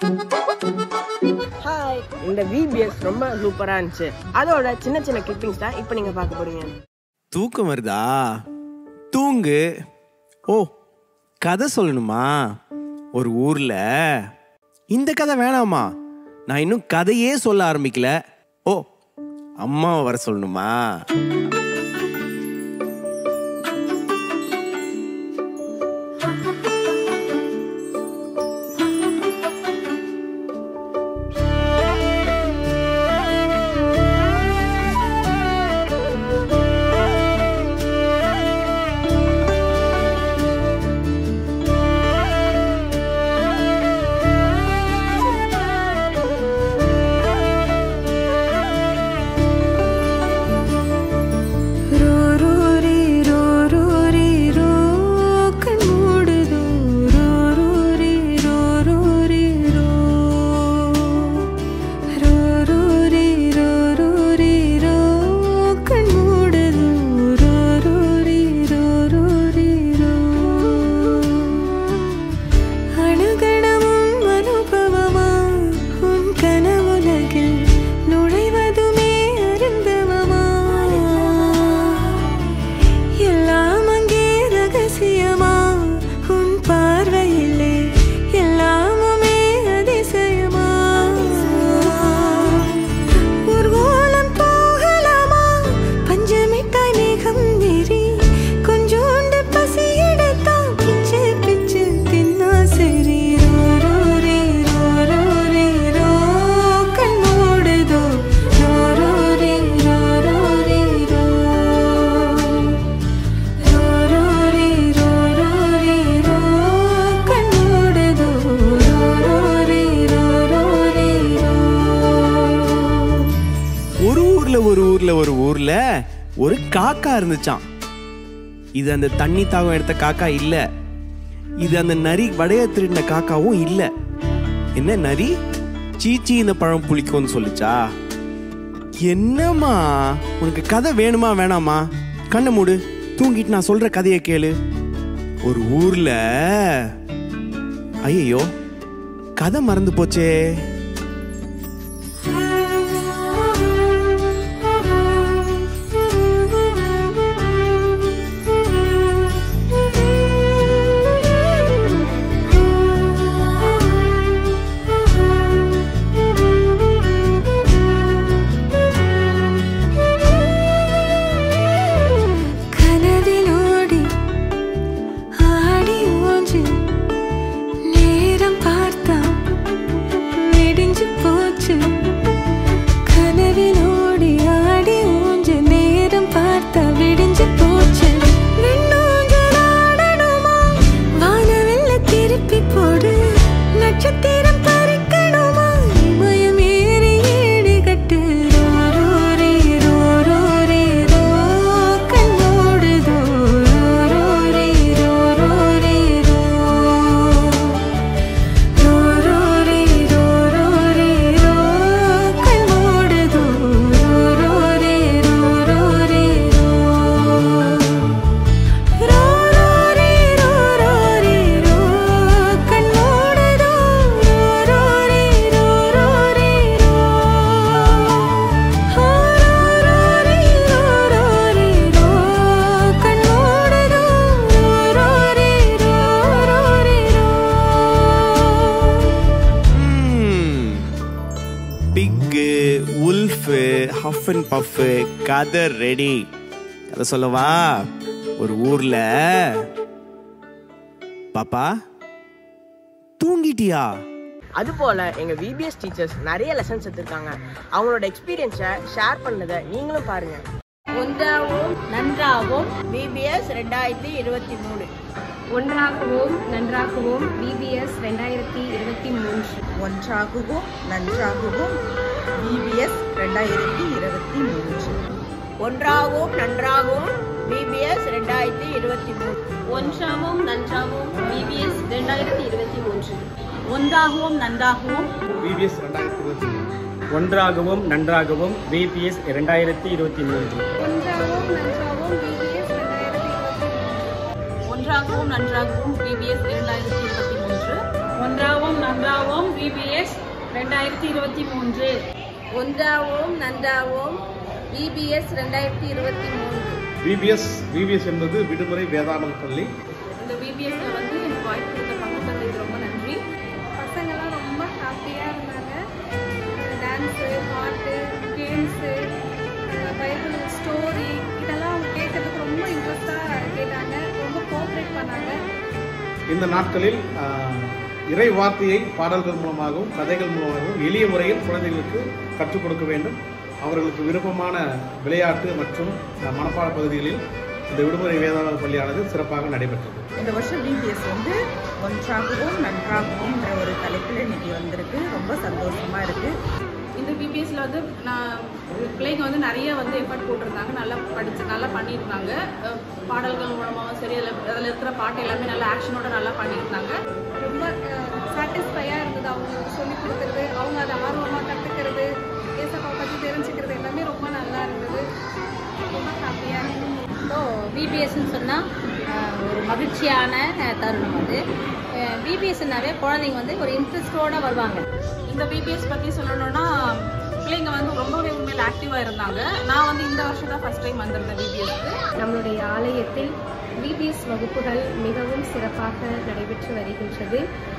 hi இந்த VBS ரொம்ப சூப்பரா இருந்துச்சு அதோட சின்ன சின்ன கிளிப்பிங்ஸ் தான் இப்போ நீங்க பார்க்க போறீங்க தூக்கம் வருதா தூங்கு ஓ கதை சொல்லணுமா ஒரு ஊர்ல இந்த கதை வேணாமா நான் இன்னும் கதையே சொல்ல ஆரம்பிக்கல ஓ அம்மாவை வர சொல்லணுமா ரோ ரோ ரே ரோ ரோ ரே ரோ கண் மூடுதோ ரோ ரோ ரே ரோ ரோ ரே ரோ ரோ ரோ ரே ரோ ரோ ரே ரோ கண் மூடுதோ ரோ ரோ ரே ரோ ரோ ரே ரோ அணுகணமும் அனுபவமா உன் கனவுலகில் நுழைவதுமே அருந்தவமா எல்லாம் அங்கே ரகசியமா உன் பார்வையிலே எல்லாமுமே அதிசயமா ஊர்வலம் போகலாமா பஞ்சமிட்டாய் மேகம் நெறி கொஞ்சோண்டு பசி எடுத்தா பிச்சு பிச்சு தின்னா சரி ரோ ரோ ரே ரோ ரோ ரே ரோ கண் மூடுதோ ரோ ரோ ரே ரோ ரோ ரே ரோ ரோ ரோ ரே ரோ ரோ ரே ரோ கண் மூடுதோ ரோ ரோ ரே ரோ ரோ ரே ரோ ஒரு ஊர்ல ஒரு ஊர்ல ஒரு ஊர்ல ஒரு காக்கா இருந்துச்சாம் இது அந்த தண்ணி தாகம் எடுத்த காக்கா இல்ல இது அந்த நரி வடைய திருடின காக்காவும் இல்ல என்ன நரி சீச்சி இந்த பழம் புளிக்கும்னு சொல்லிச்சா என்னம்மா உனக்கு கதை வேணுமா வேணாமா கண்ணை மூடு தூங்கிட்டு நான் சொல்ற கதையை கேளு ஒரு ஊர்ல ஐயோ கதை மறந்து போச்சே கனவிலோடி ஆடி ஓஞ்சு நேரம் பார்த்தா விடிஞ்சு போச்சு கனவிலோடி ஆடி ஊஞ்சு நேரம் பார்த்தா விடிஞ்சு போச்சு விண்ணூஞ்சல் ஆடணுமா வானவெல்ல திருப்பி போடு நட்சத்திரம் பறிக்கணுமா இமயம் ஏறி ஏடு கட்டு ரோ ரோ ரே ரோ ரோ ரே ரோ கண் மூடுதோ ரோ ரோ ரே ரோ ரோ ரே ரோ ரோ ரோ ரே ரோ ரோ ரே ரோ கண் மூடுதோ ரோ ரோ ரே ரோ ரோ ரே ரோ ரோ ரோ ரே ரோ ரோ ரே ரோ கண் மூடுதோ ரோ ரோ ரே ரோ ரோ ரே ரோ ரோ ரோ ரே ரோ ரோ ரே ரோ கண் மூடுதோ ரோ ரோ ரே ரோ ரோ ரே ரோ பிக்கு உல்ஃபு ஹஃப் அண்ட் பஃப்பு கதை ரெடி கதை சொல்லவா ஒரு ஊர்ல பாப்பா தூங்கிட்டியா அது போல எங்க விபிஎஸ் டீச்சர்ஸ் நிறைய லெசன்ஸ் எடுத்திருக்காங்க அவங்களோட எக்ஸ்பீரியன்ஸை ஷேர் பண்ணதை நீங்களும் பாருங்க ஒன்றாகவும் நன்றாகவும் பிபிஎஸ் ரெண்டாயிரத்தி இருபத்தி மூணு ஒன்றாகவும் நன்றாகவும் பிபிஎஸ் ரெண்டாயிரத்தி இருபத்தி மூன்று ஒன்றாகவும் நன்றாகவும் பிபிஎஸ் ரெண்டாயிரத்தி இருபத்தி மூன்று ஒன்றாகவும் நன்றாகவும் பிபிஎஸ் ரெண்டாயிரத்தி இருபத்தி மூணு ஒன்றாகவும் நன்றாகவும் பிபிஎஸ் ரெண்டாயிரத்தி இருபத்தி மூன்று ஒன்றாகவும் நன்றாகவும் பிபிஎஸ் ரெண்டாயிரத்தி இருபத்தி மூணு ஒன்றாகவும் நன்றாகவும் பிபிஎஸ் இரண்டாயிரத்தி இருபத்தி மூன்று ஒன்றாகவும் நன்றாகவும் பிபிஎஸ் ரெண்டாயிரத்தி இருபத்தி மூன்று ஒன்றாகவும் நன்றாகவும் பிபிஎஸ் ரெண்டாயிரத்தி இருபத்தி மூன்று ஒன்றாவோம் நன்றாவோம் விபிஎஸ் ரெண்டாயிரத்தி இருபத்தி மூன்று விபிஎஸ் விபிஎஸ் என்பது விடுமுறை வேதாமல் பள்ளி இந்த பிபிஎஸ்ல வந்து எனக்கு வாய்ப்பு கொடுத்த பங்கு தந்ததுக்கு ரொம்ப நன்றி பசங்கள்லாம் ரொம்ப ஹாப்பியாக இருந்தாங்க டான்ஸு பாட்டு கேம்ஸு பைபிள் ஸ்டோரி இதெல்லாம் அவங்க கேட்கறதுக்கு ரொம்ப இன்ட்ரெஸ்டாக கேட்டாங்க ரொம்ப கோஆப்ரேட் பண்ணாங்க இந்த நாட்களில் ஆஹ், இறை வார்த்தையை பாடல்கள் மூலமாகவும் கதைகள் மூலமாகவும் எளிய முறையில் குழந்தைகளுக்கு கற்றுக் கொடுக்க வேண்டும் அவர்களுக்கு விருப்பமான விளையாட்டு மற்றும் அஹ், மனப்பாட பகுதிகளில் இந்த விடுமுறை வேதாந்த பள்ளியானது சிறப்பாக நடைபெற்றது இந்த வருஷம் பிபிஎஸ் வந்து ஒன்றாகவும் நன்றாகவும்ன்ற ஒரு தலைப்பில் இன்னைக்கு வந்திருக்கு ரொம்ப சந்தோஷமா இருக்கு இந்த பிபிஎஸ்ல வந்து நான் பிள்ளைங்க வந்து நிறைய வந்து எஃபர்ட் போட்டிருந்தாங்க நல்லா படிச்சு நல்லா பண்ணியிருந்தாங்க அஹ் பாடல்கள் மூலமாகவும் சரி அதில் அதில் இருக்கிற பாட்டு எல்லாமே நல்லா ஆக்ஷனோட நல்லா பண்ணியிருந்தாங்க ரொம்ப சாட்டிஸ்ஃபையாக இருந்தது அவங்களுக்கு சொல்லி கொடுக்குறது அவங்க அதை ஆர்வமாக கற்றுக்கிறது ஏசப்பா பற்றி தெரிஞ்சுக்கிறது எல்லாமே ரொம்ப நல்லா இருந்தது ரொம்ப ஹாப்பியாக இருந்தது ஸோ பிபிஎஸ்ன்னு சொன்னால் ஒரு மகிழ்ச்சியான அஹ், தருணம் அது பிபிஎஸ்னாவே குழந்தைங்க வந்து ஒரு இன்ட்ரெஸ்டோட வருவாங்க இந்த பிபிஎஸ் பற்றி சொல்லணும்னா பிள்ளைங்க வந்து ரொம்பவே உண்மையில் ஆக்டிவாக இருந்தாங்க நான் வந்து இந்த வருஷம் தான் ஃபர்ஸ்ட் டைம் வந்திருந்தேன் பிபிஎஸ்க்கு நம்மளுடைய ஆலயத்தில் விபிஎஸ் வகுப்புகள் மிகவும் சிறப்பாக நடைபெற்று வருகின்றது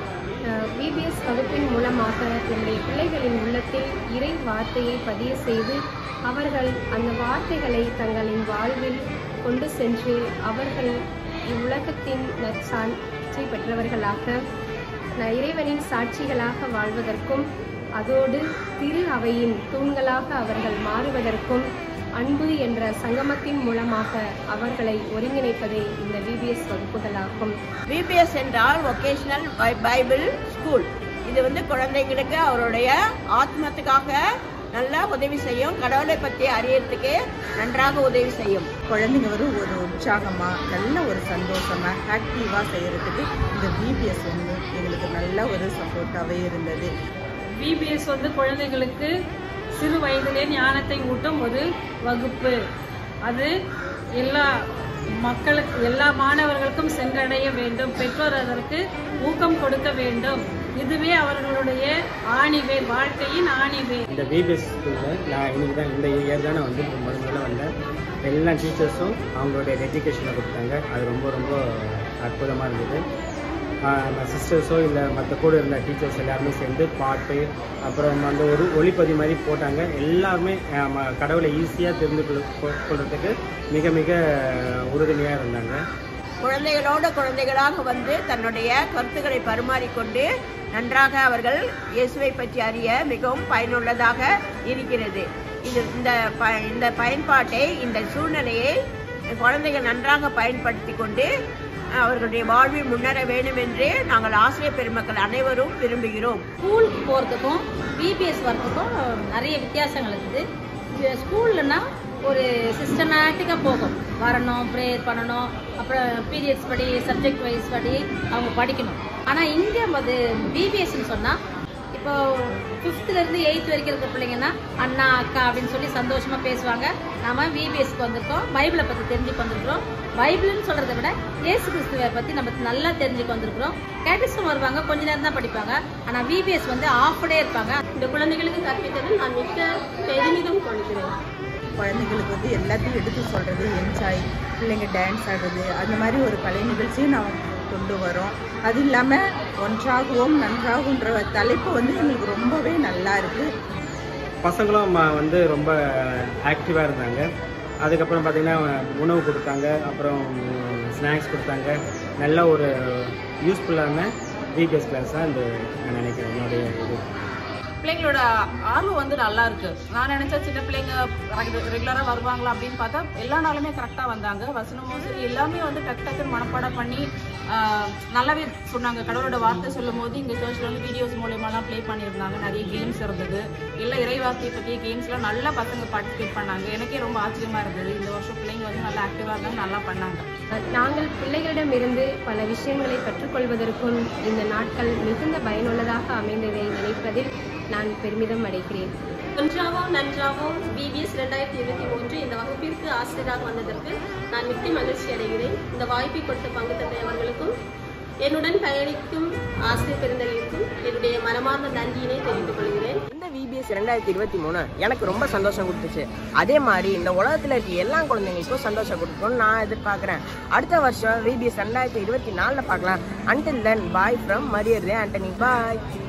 விபிஎஸ் வகுப்பின் மூலமாக நம்முடைய பிள்ளைகளின் உள்ளத்தில் இறை வார்த்தையை பதிய செய்து அவர்கள் அந்த வார்த்தைகளை தங்களின் வாழ்வில் கொண்டு சென்று அவர்கள் இவ்வுலகத்தின் நற்சாட்சி பெற்றவர்களாக ந- இறைவனின் சாட்சிகளாக வாழ்வதற்கும் அதோடு திரு அவையின் தூண்களாக அவர்கள் மாறுவதற்கும் அன்பு என்ற சங்கமத்தின் மூலமாக அவர்களை ஒருங்கிணைப்பதே இந்த விபிஎஸ் வகுப்புகளாகும் விபிஎஸ் என்றால் வொகேஷனல் பைபிள் ஸ்கூல் இது வந்து குழந்தைங்களுக்கு அவருடைய ஆத்மத்துக்காக நல்லா உதவி செய்யும் கடவுளை பற்றி அறியறதுக்கு நன்றாக உதவி செய்யும் குழந்தைங்க ஒரு ஒரு உற்சாகமா நல்ல ஒரு சந்தோஷமா ஆக்டிவா செய்யறதுக்கு இந்த பிபிஎஸ் வந்து எங்களுக்கு நல்ல ஒரு சப்போர்ட்டாவே இருந்தது பிபிஎஸ் வந்து குழந்தைகளுக்கு சிறு வயதிலே ஞானத்தை ஊட்டும் ஒரு வகுப்பு அது எல்லா மக்களுக்கு எல்லா மாணவர்களுக்கும் சென்றடைய வேண்டும் பெற்றோர் அதற்கு ஊக்கம் கொடுக்க வேண்டும் இதுவே அவர்களுடைய ஆணிவேர் வாழ்க்கையின் ஆணிவேர் இந்த பிபிஎஸ் ஸ்கூலில் நான் இன்னைக்கு தான் இந்த இயர் தான் நான் வந்து முதல் முதல்ல வந்தேன் எல்லா டீச்சர்ஸும் அவங்களுடைய டெடிகேஷனை கொடுத்தாங்க அது ரொம்ப ரொம்ப அற்புதமாக இருந்தது சிஸ்டர்ஸோ இல்லை மற்ற கூட இருந்த டீச்சர்ஸ் எல்லாருமே சேர்ந்து பாட்டு அப்புறம் வந்து ஒரு ஒளிப்பதி மாதிரி போட்டாங்க எல்லாருமே ஆஹ், ம- கடவுளை ஈஸியாக தெரிந்து கொள் கொ- கொள்றதுக்கு மிக மிக உறுதுணையாக இருந்தாங்க குழந்தைகளோட குழந்தைகளாக வந்து தன்னுடைய கருத்துக்களை பரிமாறிக்கொண்டு நன்றாக அவர்கள் இயேசுவை பற்றி அறிய மிகவும் பயனுள்ளதாக இருக்கிறது இது இந்த ப இந்த பயன்பாட்டை இந்த சூழ்நிலையை குழந்தைகள் நன்றாக பயன்படுத்தி கொண்டு அவர்களுடைய வாழ்வில் முன்னேற வேண்டும் என்று நாங்கள் ஆசிரியர் பெருமக்கள் அனைவரும் விரும்புகிறோம் ஸ்கூலுக்கு போகிறதுக்கும் பிபிஎஸ் வரதுக்கும் நிறைய வித்தியாசங்கள் இருக்குது ஸ்கூல்லனா ஒரு சிஸ்டமேட்டிக்காக போகும் வரணும் ப்ரேயர் பண்ணணும் அப்புறம் பீரியட்ஸ் படி சப்ஜெக்ட் வைஸ் படி அவங்க படிக்கணும் ஆனால் இங்கே அது பிபிஎஸ்ன்னு சொன்னால் இப்போ ஃபிஃப்த்துலேருந்து எயித் வரைக்கும் இருக்கிற பிள்ளைங்கன்னா அண்ணா அக்கா அப்படின்னு சொல்லி சந்தோஷமாக பேசுவாங்க நாம விபிஎஸ்க்கு வந்திருக்கோம் பைபிளை பற்றி தெரிஞ்சுக்க வந்திருக்கிறோம் பைபிள்னு சொல்கிறத விட இயேசு கிறிஸ்துவை பற்றி நம்ம நல்லா தெரிஞ்சுக்க வந்திருக்கிறோம் கேட்டிசம் வருவாங்க கொஞ்ச நேரம் தான் படிப்பாங்க ஆனால் விபிஎஸ் வந்து ஆஃப் டே இருப்பாங்க இந்த குழந்தைகளுக்கு கற்பித்ததில் நான் மிக்க பெருமிதம் கொள்கிறேன் குழந்தைங்களுக்கு வந்து எல்லாத்தையும் எடுத்து சொல்றது என்ஜாய் பிள்ளைங்க டான்ஸ் ஆடுறது அந்த மாதிரி ஒரு கலை நிகழ்ச்சியும் நான் கொண்டு வரோம் அது இல்லாமல் ஒன்றாகுவோம் நன்றாகுன்ற தலைப்பு வந்து எங்களுக்கு ரொம்பவே நல்லா இருக்கு பசங்களும் ம- வந்து ரொம்ப ஆக்டிவாக இருந்தாங்க அதுக்கப்புறம் பார்த்திங்கன்னா உணவு கொடுத்தாங்க அப்புறம் ஸ்நாக்ஸ் கொடுத்தாங்க நல்ல ஒரு யூஸ்ஃபுல்லான பிபிஎஸ் கிளாஸ் தான் இந்த நான் நினைக்கிறேன் என்னுடைய இது பிள்ளைங்களோட ஆர்வம் வந்து நல்லா இருக்கு நான் நினைச்ச சின்ன பிள்ளைங்க ரெகுலரா வருவாங்களா அப்படின்னு பார்த்தா எல்லா நாளுமே கரெக்டா வந்தாங்க வசனமும் சரி எல்லாமே வந்து டக்கு டக்குன்னு மனப்பாடம் பண்ணி ஆஹ், நல்லாவே சொன்னாங்க கடவுளோட வார்த்தை சொல்லும் போது இங்க சர்ச்ல வந்து வீடியோஸ் மூலியமாலாம் ப்ளே பண்ணியிருந்தாங்க நிறைய கேம்ஸ் இருந்தது எல்லா இறைவார்த்தையை பற்றிய கேம்ஸ்லாம் நல்லா பசங்க பார்ட்டிசிபேட் பண்ணாங்க எனக்கே ரொம்ப ஆச்சரியமா இருந்தது இந்த வருஷம் பிள்ளைங்க வந்து நல்லா ஆக்டிவா இருந்தாங்க நல்லா பண்ணாங்க நாங்கள் பிள்ளைகளிடமிருந்து பல விஷயங்களை கற்றுக்கொள்வதற்கும் இந்த நாட்கள் மிகுந்த பயனுள்ளதாக அமைந்ததை நினைப்பதில் நான் பெருமிதம் அடைகிறேன் ஒன்றாவோம் நன்றாவோம் பிபிஎஸ் ரெண்டாயிரத்தி இருபத்தி மூன்று இந்த வகுப்பிற்கு ஆசிரியராக வந்ததற்கு நான் மிக்க மகிழ்ச்சி அடைகிறேன் இந்த வாய்ப்பை கொடுத்த பங்கு தந்தை அவர்களுக்கும் என்னுடன் பயணிக்கும் ஆசிரியர் பெருந்தகைக்கும் என்னுடைய மனமார்ந்த நன்றியினை தெரிவித்துக் கொள்கிறேன் இந்த விபிஎஸ் ரெண்டாயிரத்தி இருபத்தி மூணு எனக்கு ரொம்ப சந்தோஷம் கொடுத்துச்சு அதே மாதிரி இந்த உலகத்தில் இருக்க எல்லா குழந்தைங்களுக்கும் சந்தோஷம் கொடுக்கணும்னு நான் எதிர்பார்க்குறேன் அடுத்த வருஷம் விபிஎஸ் ரெண்டாயிரத்தி இருபத்தி நாலில் பார்க்கலாம் அன்டில் தென் பாய் ஃப்ரம் மரியர்தே ஆண்டனி பாய்